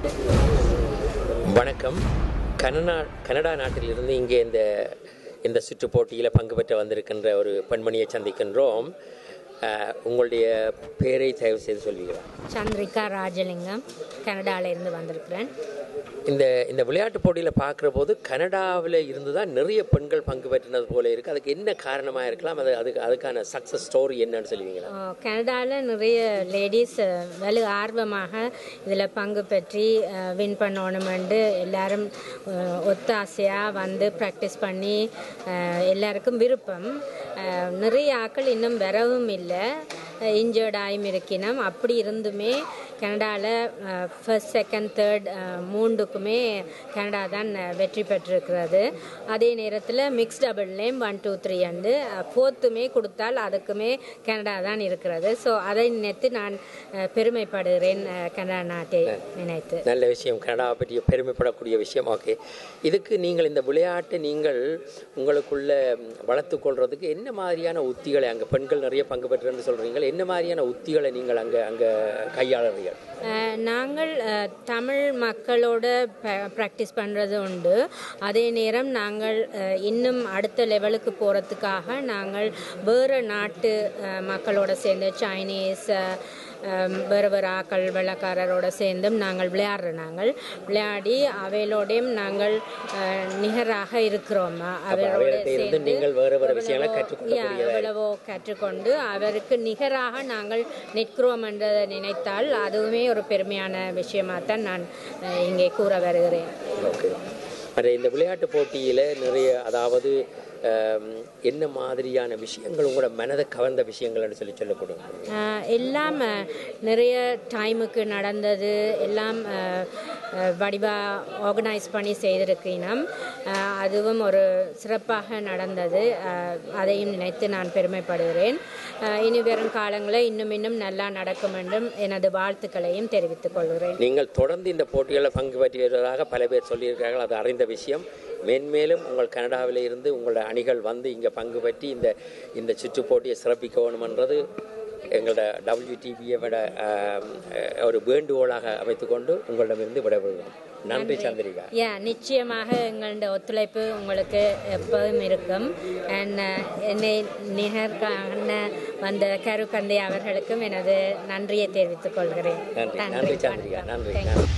வணக்கம் Canada Canada நாட்டிலிருந்து இங்கே இந்த இந்த சுற்று போட்டியில் பங்கு பெற்ற வந்திருக்கின்ற ஒரு பெண்மணியை சந்திக்கின்றோம் அஹ், உங்களுடைய பேரை தயவு செய்து சொல்வீங்களா சந்திரிகா ராஜலிங்கம் கனடால இருந்து வந்திருக்கிறேன் இந்த இந்த விளையாட்டு போட்டியில் பார்க்குற போது கனடாவில் இருந்து தான் நிறைய பெண்கள் பங்கு பெற்றினது போல இருக்குது அதுக்கு என்ன காரணமாக இருக்கலாம் அது அதுக்கு அதுக்கான சக்ஸஸ் ஸ்டோரி என்னன்னு சொல்லுவீங்களா கனடாவில் நிறைய லேடிஸ் வலு ஆர்வமாக இதில் பங்கு பெற்றி வின் பண்ணணுமெண்டு எல்லாரும் அஹ், ஒத்தாசையாக வந்து ப்ராக்டிஸ் பண்ணி அஹ், எல்லாருக்கும் விருப்பம் அஹ், நிறைய ஆக்கள் இன்னும் வரவும் இல்லை இன்ஜர்ட் ஆயும் இருக்கினோம் அப்படி இருந்துமே கனடாவில் ஃபர்ஸ்ட் செகண்ட் தேர்ட் மூண்டுக்குமே கனடா தான் அஹ், வெற்றி பெற்றிருக்கிறது அதே நேரத்தில் மிக்ஸ் டபுள்லேயும் ஒன் டூ த்ரீ அண்டு ஃபோர்த்துமே கொடுத்தால் அதுக்குமே கனடா தான் இருக்கிறது ஸோ அதை நினைத்து நான் அஹ், பெருமைப்படுகிறேன் அஹ், கனடா நாட்டை நினைத்து நல்ல விஷயம் கனடாவை பற்றி பெருமைப்படக்கூடிய விஷயம் ஓகே இதுக்கு நீங்கள் இந்த விளையாட்டை நீங்கள் உங்களுக்குள்ள வளர்த்து கொள்றதுக்கு என்ன மாதிரியான உத்திகளை அங்கே பெண்கள் நிறைய பங்கு பெற்றுன்னு சொல்கிறீங்க என்ன மாதிரியான உத்திகளை நீங்கள் அங்கே அங்கே கையாளுறீர்கள் அஹ், நாங்கள் அஹ், தமிழ் மக்களோட ப்ராக்டிஸ் பண்ணுறது உண்டு அதே நேரம் நாங்கள் அஹ், இன்னும் அடுத்த லெவலுக்கு போகிறதுக்காக நாங்கள் வேறு நாட்டு அஹ், மக்களோட சேர்ந்து சைனீஸ் அஹ், அஹ், வேறு வேறு ஆக்கள் வெள்ளக்காரரோட சேர்ந்தும் நாங்கள் விளையாடுறோம் நாங்கள் விளையாடி அவைகளோடையும் நாங்கள் அஹ், நிகராக இருக்கிறோம் அவரோட அவர்கிட்ட இருந்து சேர்ந்து நீங்கள் வேறு வேறு விஷயங்களை எவ்வளவோ- கற்றுக்கொள்ளக்கூடியதாக Yeah, எவ்வளவோ கற்றுக்கொண்டு அவருக்கு நிகராக நாங்கள் நிற்கிறோம் என்றதை நினைத்தால் அதுவுமே ஒரு பெருமையான விஷயமாகத்தான் நான் அஹ், இங்கே கூற வருகிறேன் ஓகே மற்ற இந்த விளையாட்டு போட்டியில் நிறைய அதாவது ஆம், என்ன மாதிரியான விஷயங்கள் உங்களோட மனதை கவர்ந்த விஷயங்கள்னு சொல்லி சொல்லக்கூடும் அஹ், எல்லாம் அஹ், நிறைய டைமுக்கு நடந்தது எல்லாம் வடிவாக ஆர்கனைஸ் பண்ணி செய்திருக்கிறோம் அஹ், அதுவும் ஒரு சிறப்பாக நடந்தது அஹ், அதையும் நினைத்து நான் பெருமைப்படுகிறேன் அஹ், இனி வரும் காலங்களில் இன்னும் இன்னும் நல்லா நடக்கும் என்றும் எனது வாழ்த்துக்களையும் தெரிவித்துக் கொள்கிறேன் நீங்கள் தொடர்ந்து இந்த போட்டிகளில் பங்கு பெற்று வருவதாக பல பேர் சொல்லியிருக்கார்கள் அது அறிந்த விஷயம் மேன்மேலும் உங்கள் கனடாவில் இருந்து உங்களோட அணிகள் வந்து இங்கே பங்கு பெற்றி இந்த இந்த சுற்று போட்டியை சிறப்பிக்க வேணுமென்றது எங்களோட டபிள்யூடிபியை விட ஆம், அஹ், ஒரு வேண்டுகோளாக அமைத்துக்கொண்டு உங்களிடமிருந்து விடைபெறுவோம் நன்றி சந்திரிகா யா நிச்சயமாக எங்களோட ஒத்துழைப்பு உங்களுக்கு எப்போதும் இருக்கும் அண்ட் என்னை நிகர் காண வந்த கருக்கந்தை அவர்களுக்கும் எனது நன்றியை தெரிவித்துக் கொள்கிறேன் நன்றி நன்றி சந்திரிகா நன்றி நன்றி